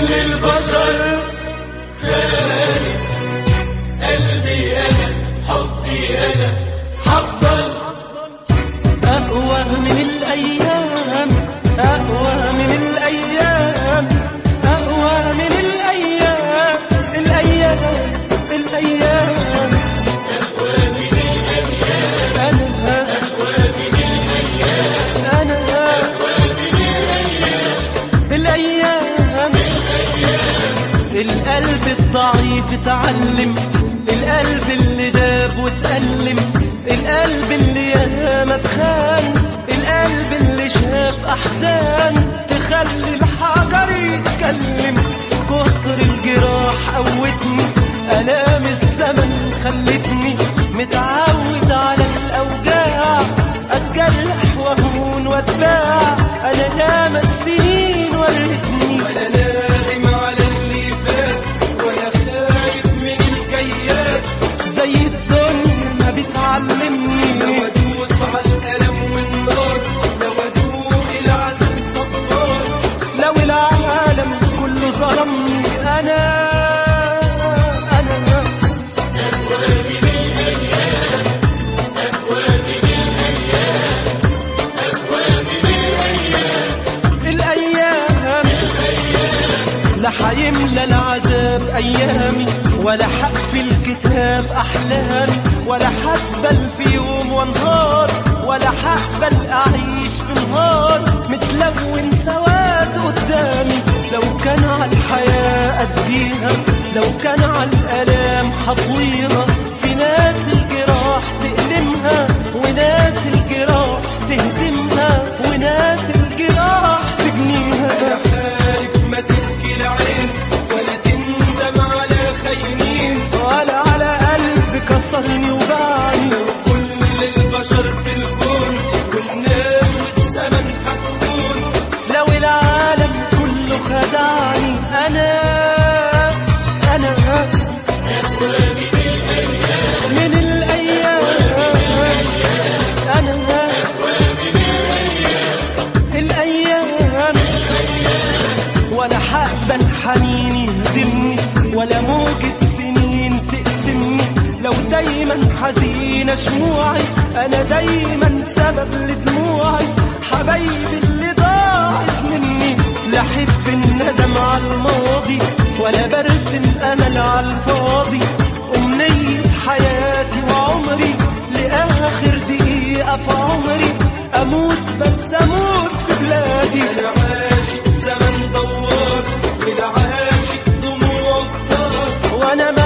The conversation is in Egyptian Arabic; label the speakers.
Speaker 1: كل البشر خالد قلبي أنا حبي أنا هفضل
Speaker 2: أقوى من الأيام أقوى من الأيام أقوى من الأيام الأيام الأيام أنا أنا الأيام القلب الضعيف اتعلم القلب اللي داب واتألم القلب اللي ياما اتخان القلب اللي شاف أحزان تخلي الحجر يتكلم كتر الجراح قوتني آلام الزمن خلتني متعود على الأوجاع أتجرح وأهون وأتباع أنا ياما السنين ورتني
Speaker 1: ولا نادم على اللي فات ولا خايف من الجيات
Speaker 2: زي الدنيا ما بتعلمني
Speaker 1: لو ادوس على الألم والنار لو ادوق العذاب صبار
Speaker 2: لو العالم كله ظلمني انا انا الايام لا حيملى العذاب ايامي ولا حقفل الكتاب احلامي ولا حقبل في يوم وانهار ولا حقبل اعيش في نهار متلون سواد قدامي لو كان على الحياه اديها لو كان على الالام حطويها في ناس الجراح تألمها وناس الجراح تهزمها وناس الجراح تجنيها
Speaker 1: أنا خايف ما تبكي العين ولا تندم على خاينين
Speaker 2: ولا على قلب كسرني وباعني
Speaker 1: كل البشر في الكون والناس والزمن هتكون
Speaker 2: لو العالم كله خدعني انا انا من الايام انا الايام ولا حقبل حنيني يهدمني ولا موجة سنين تقسمني لو دايما حزينة شموعي انا دايما سبب لدموعي حبايبي اللي ضاعت مني لا احب الندم على الماضي ولا برسم امل على الفاضي امنية حياتي وعمري لاخر دقيقة في عمري اموت بس اموت في بلادي
Speaker 1: أنا عاشق زمن دوار والعاشق دموع كتار
Speaker 2: وانا ما